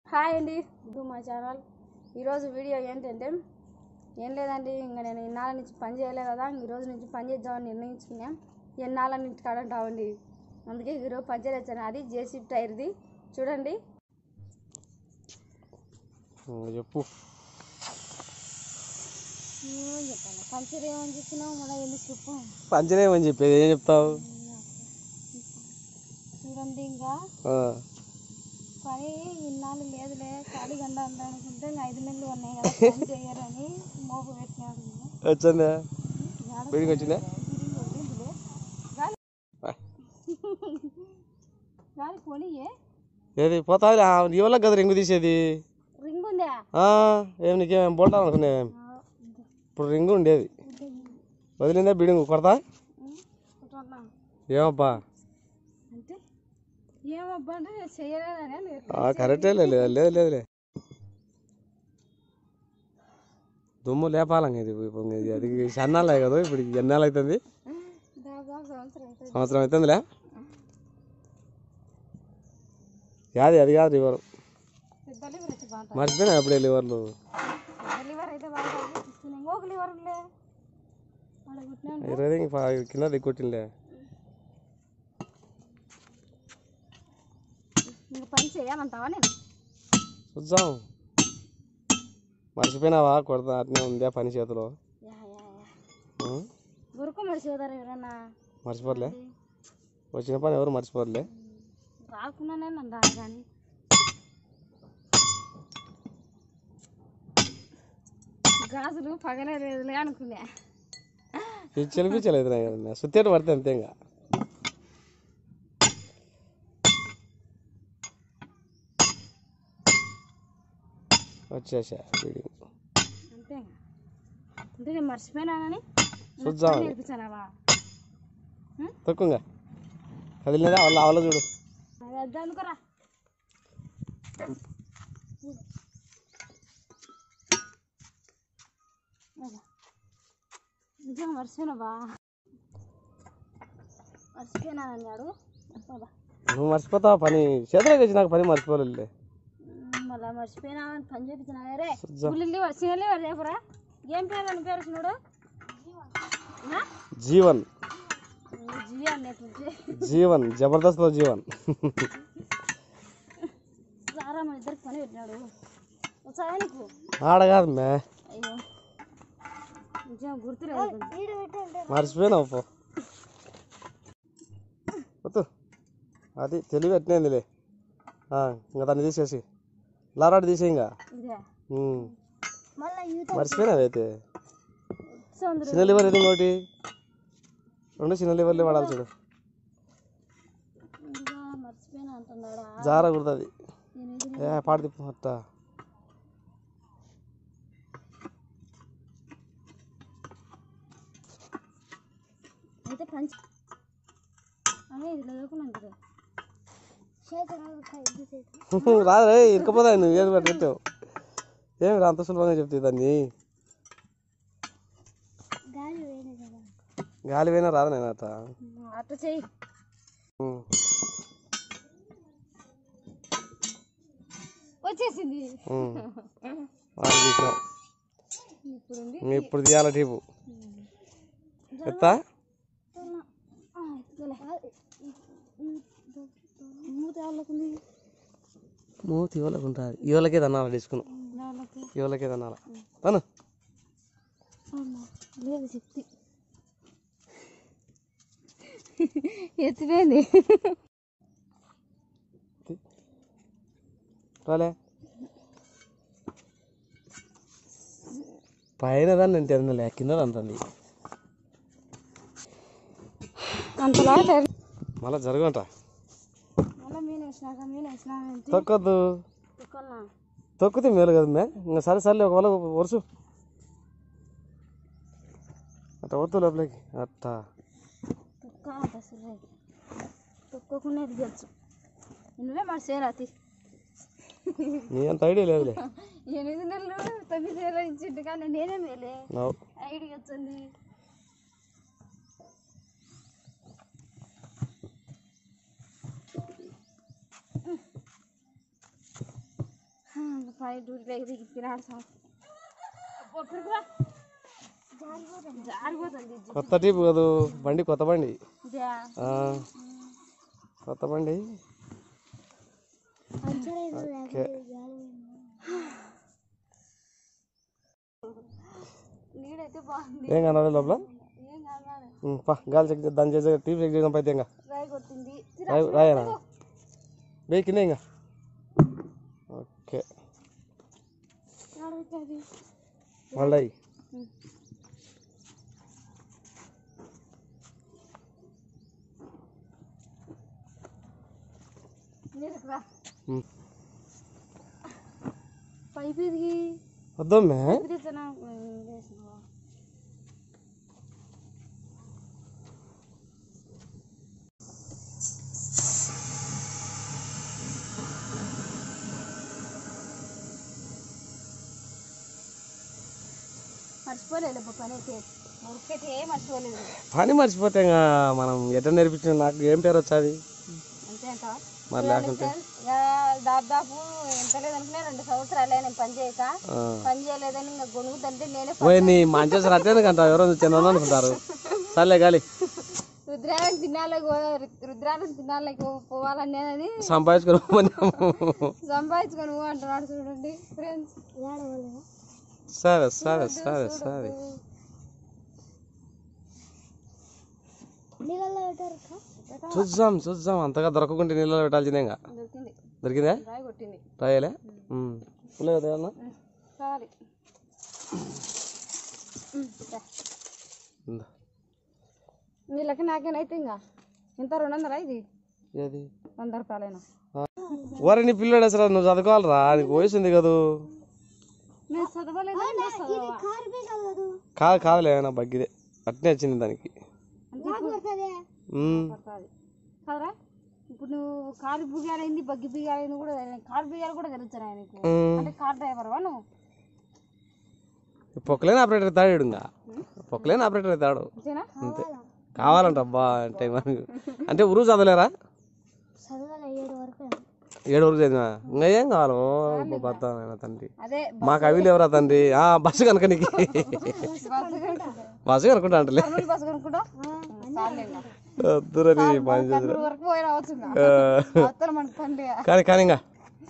Hi అండి ఇది మా ఛానల్ ఈరోజు వీడియో ఏంటంటే ఏం లేదండి ఇంకా నేను ఇన్నాళ్ళ నుంచి పని చేయలే కదా ఇంక ఈ రోజు నుంచి పని చేద్దామని నిర్ణయించుకున్నాం ఎన్నాళ్ళ నుంచి కాడంటామండి అందుకే ఈరోజు పని చేయొచ్చాను అది జేసీ టైర్ది చూడండి ఇంకా చెప్పు ఏమని చెప్పాను పంచర్ ఏమని చెప్పినావు మళ్ళీ ఎందుకు చెప్పు పంచలేమని చెప్పేది ఏం చెప్తావు చూడండి ఇంకా ఆ, పని ఇన్నాళ్ళు లేదులే ఖాళీ గంట అనుకుంటే ఇంకా ఐదు నెలలు ఉన్నాయి కదా పని చేయరని మోపు పెట్టినాడు ఇంకా. వచ్చిందా ఏడ బిడికి వచ్చిందా తిరిగి వచ్చిందిలే. గాలి గాలి పోనీయే ఏది పోతాది నీ వల్ల కదా రింగు తీసేది రింగ్ ఉందా ఆ, ఏం నీకేం బోల్తా అనుకునే ఆ, ఉంది. ఇప్పుడు రింగు ఉండేది ఉంది. వదిలిందా బిడింగు కొడతా ఉం, కుట్రన్నా. ఏమబ్బా అంటే ఏమబ్బా అంటే నేను చేయలేదని నేను ఆ, కరెక్టే లేదు లేదు లేదులే దుమ్ము లేపాలంగా ఇది ఇప్పుడు ఇది అది సన్నాలే కదా ఇప్పుడు ఎన్నాళ్ళు అవుతుంది దాదాపు సంవత్సరం అవుతుంది సంవత్సరం అవుతుందిలే యాది అది కాదు లివర్ పెద్ద లివర్ అయితే బాగుంటుంది మర్చిపోయినా అప్పుడే లివర్లు పెద్ద లివర్ అయితే బాగుంటుంది తీసుకుని ఇంకొక లివర్ ఉండే వాడు కుట్టినాడు ఇరవై ఇంక పా- కింద దిక్కొట్టిండే ఇంక పని చేయాలంటావా నేను చూద్దాం మర్చిపోయినావా కొడతా అట్నే ఉందా పని చేతిలో యా యా యా ఉం? గురుకు మరి చూదారు ఎవరన్నా మర్చిపోర్లే వచ్చిన పని ఎవరు మర్చిపోర్లే రాకున్నానే నన్ను రాదు కానీ గాజులు పగలే లేదులే అనుకున్నా ఇది చెలిపించలేదు నా కదా సుత్తేట పడితే అంతే ఇంకా వచ్చేసా వీడియో అంతే అంటే నేను మర్చిపోయినానని చూద్దాం నేర్పించానావా తక్కువగా కదిలినదా వాళ్ళ అవల చూడు అది వద్దా అనుకోరా అలా. నిజంగా మర్చిపోయినావా మర్చిపోయినానన్నాడు అబ్బా. నువ్వు మర్చిపోతావా పని చేతిలోకి వచ్చి నాకు పని మర్చిపోలేదు మళ్ళా మర్చిపోయినామని పని చేపించిన రే చూద్దాం ఉల్లి సీనల్లి వాడు రేపురా ఏం పేరు అని పేరు చూడు జీవన్ జీ అన్నట్టు జీవన్ జబర్దస్త్ జీవన్ సారా మన ఇద్దరికి పని పెట్టినాడు వచ్చాయా నీకు ఆడ కాదు మే అయ్యో నిజం గుర్తులేదు మర్చిపోయినావు పో వద్దు అది తెలివి ఎట్టినేందిలే ఆ, ఇంకా దాన్ని తీసేసి లారాడు తీసే ఇంకా ఇదే ఉమ్. మళ్ళీ యూత మర్చిపోయినావు అయితే సౌందర్యం చిన్న లివర్ ఇది ఇంకోటి రెండు చిన్న లివర్లు వాడాలి చూడు ఇంకా మర్చిపోయినా అంటున్నాడా జార కుడుతుంది నేను ఇది ఏ పాడు తిప్పు అట్ట అయితే పంచి అదే ఇది లేకున్నాను కదా రాదు రే ఇరుకపోతా నువ్వు ఏది పట్టి పెట్టావు ఏమి రా అంత సులభంగా చెప్తే దాన్ని గాలి వేయలేదు కదా గాలి పోయినా రాదు నేను అట్ట అట్లా చెయ్యి ఉమ్. వచ్చేసింది ఉమ్. వాడు తీసినావు ఇప్పుడు ఉంది ఇంక ఇప్పుడు తీయాల టీపు ఎత్తా మూత వాళ్ళకుంది మూతి ఇవ్వలకు ఉంటుంది ఇవ్వలకే తన్నాలి తీసుకున్నాం వాళ్ళకి ఇవ్వలకే తన్నాల తను అమ్మా, లేదు శక్తి ఎత్తిపోయింది రాలే పైన దాన్ని నేను తినలే కింద అంతుంది అంతలా మళ్ళీ జరగంట మళ్ళీ మీన్ వేసినాక మీన్ వేసినాక తొక్కొద్దు తుక్కన్నా తొక్కితే మేలు కదా మే ఇంకా సరే సర్లే ఒకవేళ వరుసు అట్ట వద్దు లోపలికి అట్టా తుక్క అంత సరే తుక్కకుండా ఎదిగచ్చు నువ్వే మరి సేరాతి నీ అంత ఐడియా లేదులే ఎనిమిది నెలలు తొమ్మిది నెలలు ఇచ్చిండు కానీ నేనే మేలే నవ్వు ఐడియా వచ్చింది పని డ్యూటీలోకి దిగి తినాడు సార్ జారిపోతుంది కొత్త టీపు కాదు బండి కొత్త బండి ఇదే ఆ, కొత్త బండి ఓకే నీడైతే బాగుంది ఏం కనాలి లోపల ఏం కాదు ఉమ్, పా గాలి చెక్ చే- దాన్ని చేసే టీవీ చెక్ చేద్దాం పైతే ఇంకా రాయి కొట్టింది రాయి రాయనా బే కింద ఇంకా ఓకే అడుగుతుంది మళ్ళీ నీడకు రా ఉమ్. పైపు ఎదిగి వద్దమ్మే పైపు తెచ్చానా వేసినావా మర్చిపోలేదు పని అయితే ఉరికైతే ఏం మర్చిపోలేదు పని మర్చిపోతే ఇంకా మనం ఎట్లా నేర్పించిన నాకు ఏం పేరు వచ్చాది అంతే అంట మరి లేకుంటే దాదాపు ఎంత లేదనుకున్నా రెండు సంవత్సరాలే నేను పని చేయక ఆ. పని చేయలేదని ఇంకా గొనుగుతుంటే నేనే పోయి నీ మంచి రట్టేను కంట ఎవరో చిన్న అనుకుంటారు సర్లే గాలి రుద్రానికి తినాలి రుద్రానికి తినాలి పోవాలని నేనని సంపాదించుకుని సంపాదించుకొని పో అంటున్నాడు చూడండి ఫ్రెండ్స్ సరే సరే సరే సరే చూద్దాం చూద్దాం అంతగా దొరకకుంటే నీళ్ళలో పెట్టాల్సిందే ఇంకా దొరికింది దొరికిందా రాయి కొట్టింది రాయలే ఫుల్ కదా ఏమన్నా చాలి ఇందా. వీళ్ళకి నాకేనైతే ఇంకా ఇంత రెండు వందలా ఇది ఏది వంద రూపాయలైనా ఓరే నీ పిల్లడు అసలు నువ్వు చదువుకోవాలరా నీకు వయసు ఉంది కదూ నేను చదవలేదా నువ్వు చదవవా? కాదు కాదులే నా బగ్గిదే అట్నే వచ్చింది దానికి ఉమ్. పడుతుంది కదరా ఇప్పుడు నువ్వు కారు బిగాలైంది బగ్గి బిగాలైంది కూడా కారు బిగాలు కూడా తెలుస్తున్నాయి నీకు ఉమ్. అంటే కార్ డ్రైవర్వా నువ్వు పొక్కలేని ఆపరేటర్ తాడు ఈడు ఇంకా పొక్కలేని ఆపరేటర్ తాడు అంతేనా అంతే కావాలంట అబ్బా అంటే మరి అంటే ఉరువు చదవలేరా ఏడు వరకు చదివా ఇంకా ఏం కావాలి ఓ భర్త నాయన తండ్రి అదే మా కవిలు ఎవరా తండ్రి ఆ బస్సు కనుక నీకు బస్సు కనుక్కుంటా. బస్సు కనుకుంటా అంటలే కర్నూలు బస్సు కనుక్కుంటా చాలే ఇంకా. వద్దురా నీ పని చేదురా. కర్నూలు వరకు పోయినా అవచ్చు ఇంకా. ఆ, అవతల మన పండుగ కానీ కానీ ఇంకా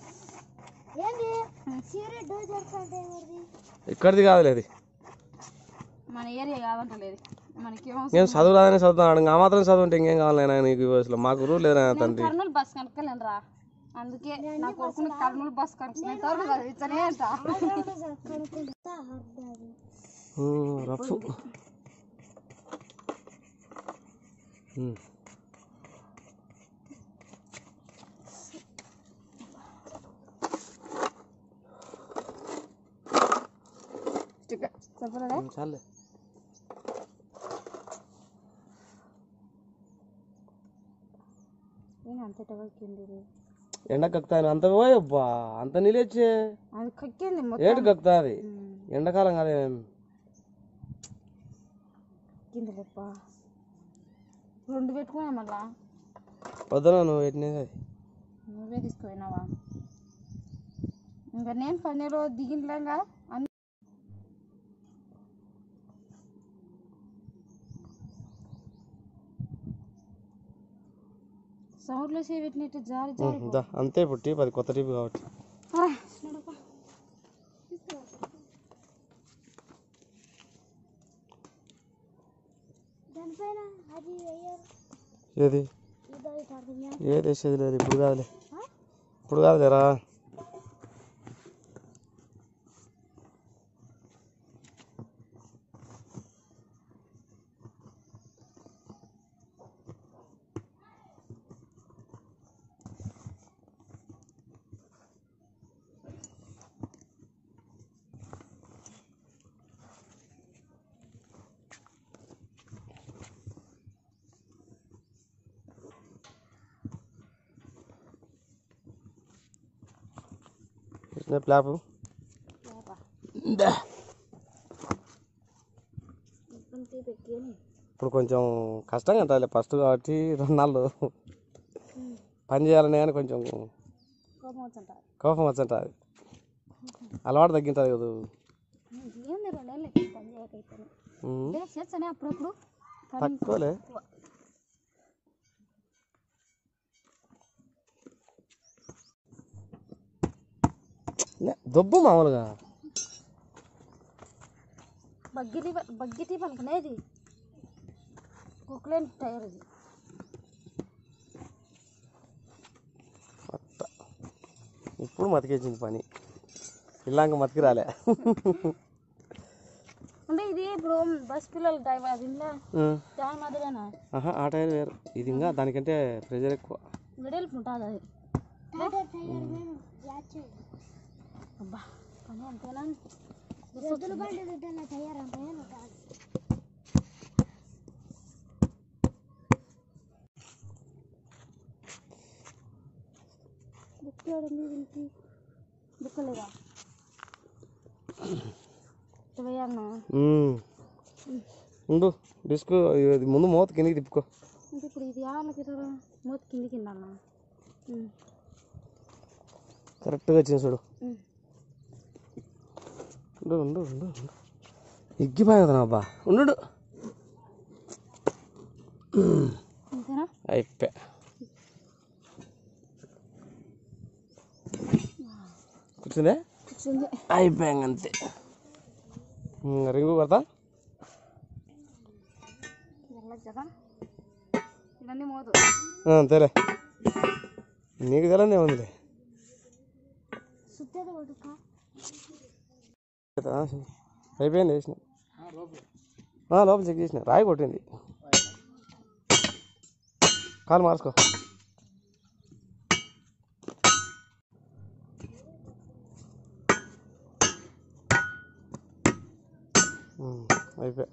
ఇక్కడిది కాదులే అది మన ఏరియా కాదంటలేదు మనకేమో నేను చదువు రాదని చదువుతున్నాడు ఇంకా ఆ మాత్రం చదువు ఉంటే ఇంకేం కావాలి నాయన నీకు ఈ వయసులో మాకు రూల్ లేదు నాయన తండ్రి కర్నూలు బస్ కనుక్కోలేను రా అందుకే నా కొడుకుని కర్నూలు బస్ కనుక్కునేంత వరకు చదివించనే అంట ఉమ్, రఫ్ ఉమ్. చెప్పలేదా ఉమ్, చాలే నేను అంత కక్కింది ఇది. ఎండ కక్కుతాను అంత పోయబ్బా అంత నీళ్ళొచ్చే అది కక్కింది మొత్తం ఏడు కక్కుతాది ఎండాకాలం కాదే కక్కింది గొప్ప రెండు పెట్టుకున్నా మళ్ళా వద్దనా నువ్వు పెట్టినది అది నువ్వే తీసుకుపోయినావా ఇంకా నేను పని రోజు దిగింట్లేగా అన్ని సౌండ్లో చేపెట్టినట్టు జారి జారి ఉమ్, దా అంతే ఇప్పుడు టీప్ అది కొత్త టీప్ కాబట్టి ఆ, నడప. ఏది ఏది వేసేది లేదు ఇప్పుడు కాదులే ఇప్పుడు కాదులేరా పెట్టిన ప్లాపు అంతే పెట్టి ఇప్పుడు కొంచెం కష్టంగా ఉంటుంది ఫస్ట్ కాబట్టి రెండు నాళ్ళు పని చేయాలని కానీ కొంచెం కోపం వచ్చంటారు కోపం వచ్చంటుంది అలవాటు తగ్గింటుంది కదా ఏంది రెండేళ్ళు ఎక్కువ పని చేయకైతే ఉమ్, లేదు చేస్తానే అప్పుడప్పుడు కానీ తక్కువలే ఎక్కువ. నే, దొబ్బు మామూలుగా బగ్గిటి బగ్గిటి పలుకునేది కుక్కలేని టైర్ ఇది అట్ట ఇప్పుడు మతికేసింది పని ఇల్లాంక మతికి రాలే అంటే ఇది ఇప్పుడు బస్ పిల్లలు డ్రైవర్ అది ఇంట్లో ఉమ్, దాని మాదిరిగానా ఆహా ఆ టైర్ వేరు ఇది ఇంకా దానికంటే ప్రెజర్ ఎక్కువ వెడల్పు ఉంటుంది అది అబ్బా పని అంతేనా బుక్ ఏడుంది దీనికి బుక్ లేదా వేయన్నా ఉమ్. ఉండు డిస్క్ ఇది ముందు మూత కిందికి తిప్పుకో అంటే ఇప్పుడు ఇది ఆళ్ళకి మూత కింది కింద అన్న కరెక్ట్గా వచ్చింది చూడు ఉండు ఉండు ఉండు ఉండు ఎగ్గిపోయింది అబ్బా ఉండు అంతేనా అయిపోయా కూర్చుందే కూర్చుంది అయిపోయాం అంతే ఉమ్, రింగు కొడతా వెళ్ళదు కదా ఇవన్నీ మోదు ఆ, అంతేలే నీకు తెలందే ఉందిలే సుత్తేది కొడుక ఆ, అయిపోయింది వేసిన ఆ, లోపల చెక్ చేసిన రాయి కొట్టింది కాలు మార్చుకో ఉమ్, అయిపోయా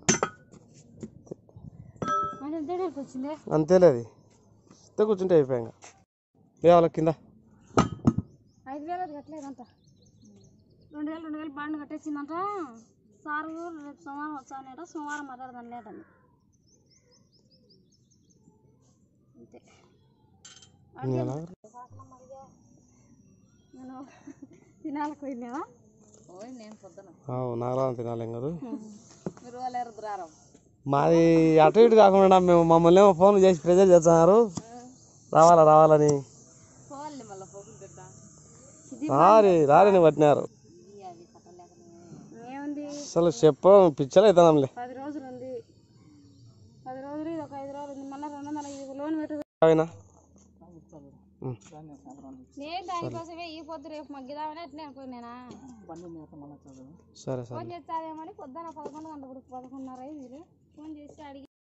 అని దేనికి వచ్చింది అంతేలే అది ఇస్తే కూర్చుంటే అయిపోయా ఇంకా లేవాల కింద ఐదు వేలు అది కట్టలేదంట రెండు వేలు రెండు వేలు బాండ్ కట్టేసిందంట సారు రేపు సోమవారం వచ్చానట సోమవారం మాట్లాడదాని లేదండి అంతే ఎలా? నేను తినాలకు పోయినా ఆవు, నాగరాజు తినాలి కదా మీరు వాళ్ళు ఎరుదురారం మాది అటు ఇటు కాకుండా మేము మమ్మల్ని ఏమో ఫోన్ చేసి ప్రెజర్ చేస్తున్నారు రావాలా రావాలని పోవాలి మళ్ళీ పోకులు పెట్టా ఇది రారి రారిని పట్టినారు ఏముంది అసలు చెప్ప పిచ్చలు అవుతాంలే పది రోజులు ఉంది పది రోజులు ఇది ఒక ఐదు రోజులు ఉంది మళ్ళీ రెండు వందల ఐదు లోన్ పెట్టు అయినా నేను దానికోసమే ఈ పొద్దు రేపు మగ్గిదామని అట్లే అనుకున్నానా సరే సరే ఫోన్ చేస్తాదేమని పొద్దున పదకొండు గంటలకు పదకొండున్నర అయింది ఫోన్ చేసి అడిగి